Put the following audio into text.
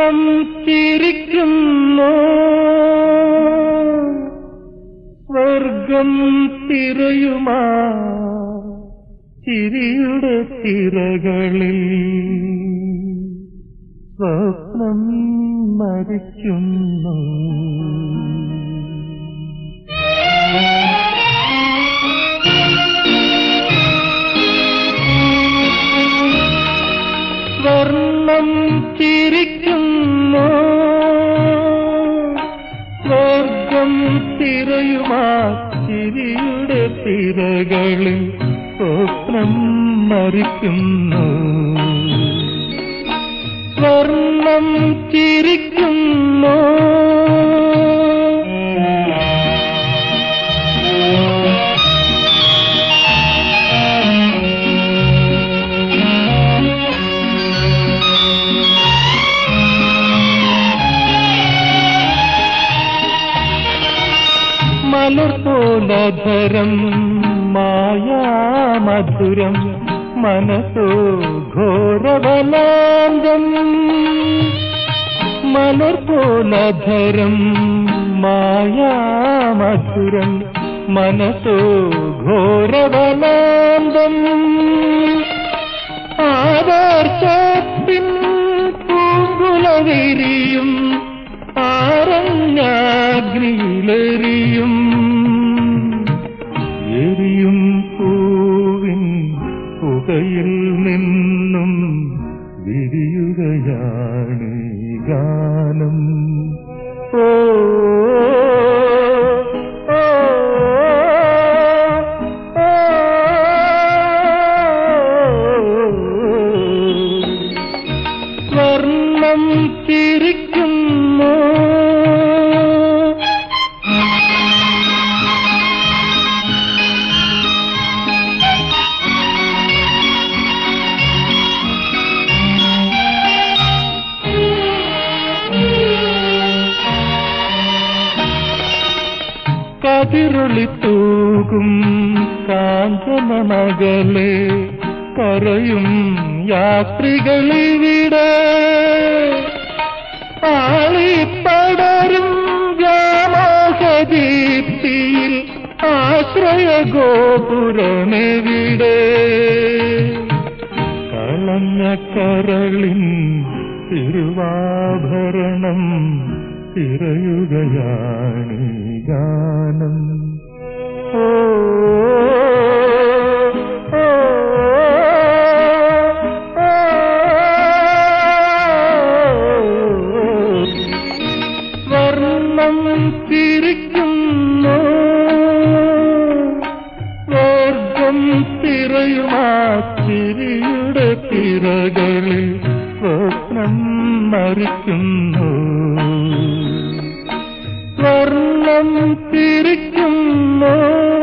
സ്വർണം ചിരിക്കുന്നു സ്വർഗം തിരയുമാ ചിരിയുടെ തിരകളിൽ സ്വപ്നം മരിക്കുന്നു സ്വർണം ചിരിക്കുന്നു സ്വർഗം തിരയുമാ ചിരിയുടെ തിരകളിൽ സ്വപ്നം മരിക്കുന്നു സ്വർണം ചിരിക്കുന്നു മലർ പോലധരം മായാമധുരം മനസ്സോ ഘോരവലാന്തം മലർ പോലധരം മായാമധുരം മനസ്സോ ഘോരവലാന്തം ആദർശത്തിൻ പൂങ്കുലവിരിയും ആരഞ്ഞാഗ്നിയിലെറിയും എരിയും പൂവിൻ പുകയിൽ നിന്നും വിരിയുകയാണ് ഈ ഗാനം ഓ ഓ, ഓ, സ്വർണം ചിരിക്കുന്നു കതിരൊളി തൂകും കാഞ്ചനമകലെ കരയും യാത്രികളിവിടെ ആളിപ്പടരും വ്യാമോഹദീപ്തിയിൽ ആശ്രയ ഗോപുരമെവിടെ കളഞ്ഞ കരളിൻ തിരുവാഭരണം തിരയുകയാണ് ഈ ഗാനം ഓ ഓ, ഓ, സ്വർണം ചിരിക്കുന്നു സ്വർഗം തിരയുമാ ചിരിയുടെ തിരകളിൽ സ്വപ്നം മരിക്കുന്നു സ്വർണം ചിരിക്കുന്നു